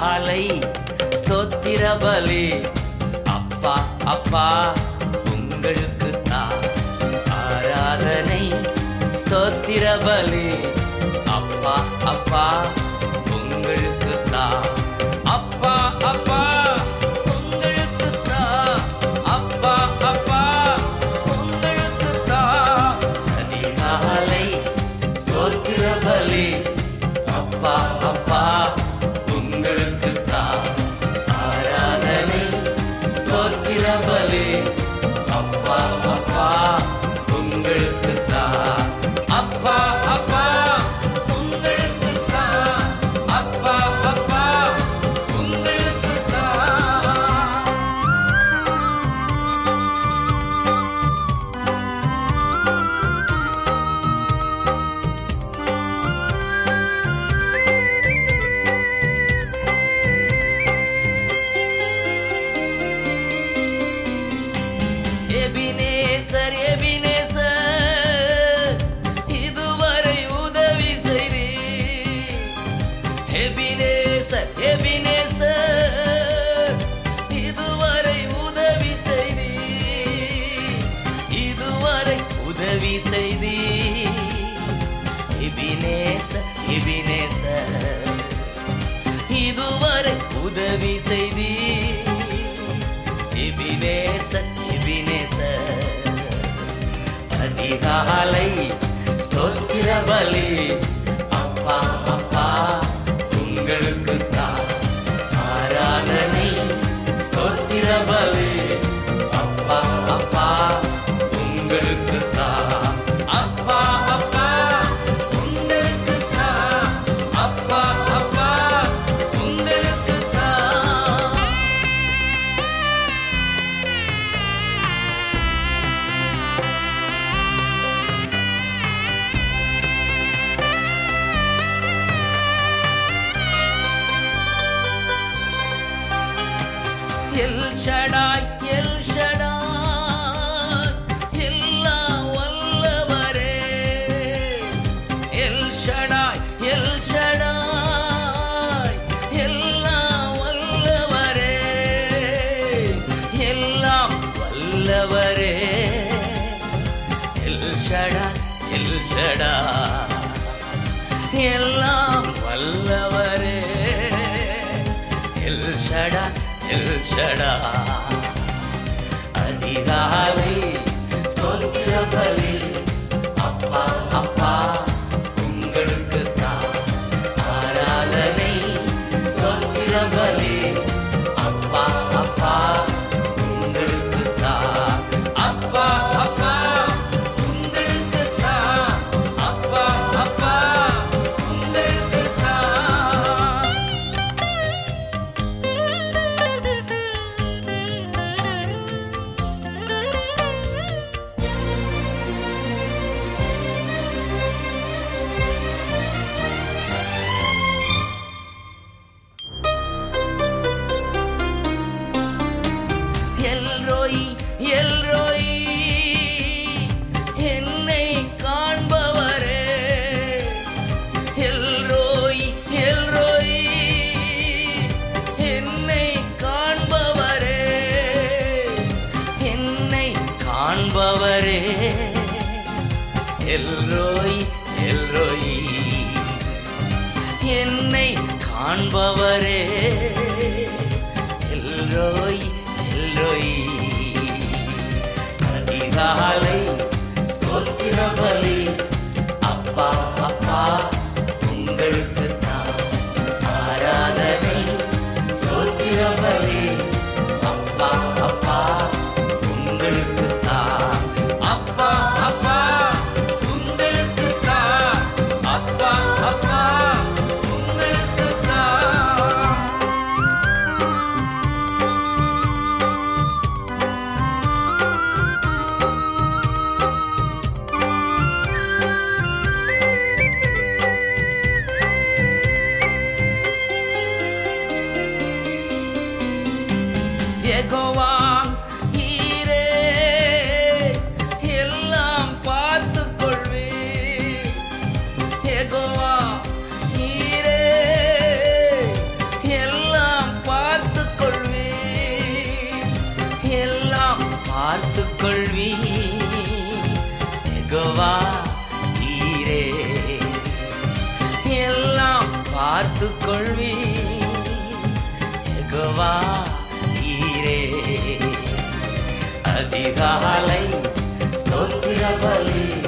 அதிகாலை ஸ்தோத்திர பலி அப்பா அப்பா உங்களுக்கு தான் ஆராதனை ஸ்தோத்திர பலி அப்பா அப்பா உங்களுக்கு தான் அப்பா அப்பா உங்களுக்கு தான் அப்பா அப்பா உங்களுக்கு தான் அதிகாலை ஸ்தோத்திர பலி அப்பா அப்பா உங்களுக்கு தான் ஆராதனை ஸ்தோத்திர பலி அப்பா அப்பா உங்களுக்கு தான் அப்பா அப்பா உங்களுக்கு தான் அப்பா அப்பா உங்களுக்கு தான் எபினேசர் எபினேசர் இதுவரை உதவி செய்தி எபினேசர் எபினேசர் இதுவரை உதவி செய்தி இதுவரை உதவி செய்தி எபினேசர் எபினேசர் இதுவரை உதவி செய்தி எபினேசர் எபினேசர் அதிகாலை ஸ்தோத்திர பலி அப்பா அப்பா உங்களுக்கு தான் ஆராதனை ஸ்தோத்திர பலி அப்பா அப்பா உங்களுக்கு தான் அப்பா அப்பா உங்களுக்கு தான் அப்பா அப்பா உங்களுக்கு தான் எல் ஷடாய் எல் ஷடாய் எல்லாம் வல்லவரே எல் ஷடாய் எல் ஷடாய் எல்லாம் வல்லவரே எல்லாம் வல்லவரே எல் ஷடாய் எல் ஷடாய் எல்லாம் வல்லவரே எல் ஷடா எல் ஷடா அதிகாலை ஸ்தோத்திர பலி அப்பா அப்பா உங்களுக்கு தான் ஆராதனை ஸ்தோத்திர பலி அப்பா அப்பா உங்களுக்கு தான் அப்பா அப்பா உங்களுக்கு தான் அப்பா அப்பா உங்களுக்கு தான் எல்ரோய் எல்ரோய் என்னை காண்பவரே எல்ரோய் எல்ரோய் என்னை காண்பவரே என்னை காண்பவரே எல்ரோய் எல்ரோய் என்னை காண்பவரே எல்ரோய் எல்ரோய் அதிகாலை ஸ்தோத்திர பலி அப்பா அப்பா உங்களுக்கு தான் ஆராதனை ஸ்தோத்திர பலி அப்பா அப்பா உங்களுக்கு தான் அப்பா அப்பா உங்களுக்கு தான் அப்பா அப்பா உங்களுக்கு தான் எகோவா நீரே எல்லாம் பார்த்து கொள்வி எகோவா நீரே அதிகாலை ஸ்தோத்திர பலி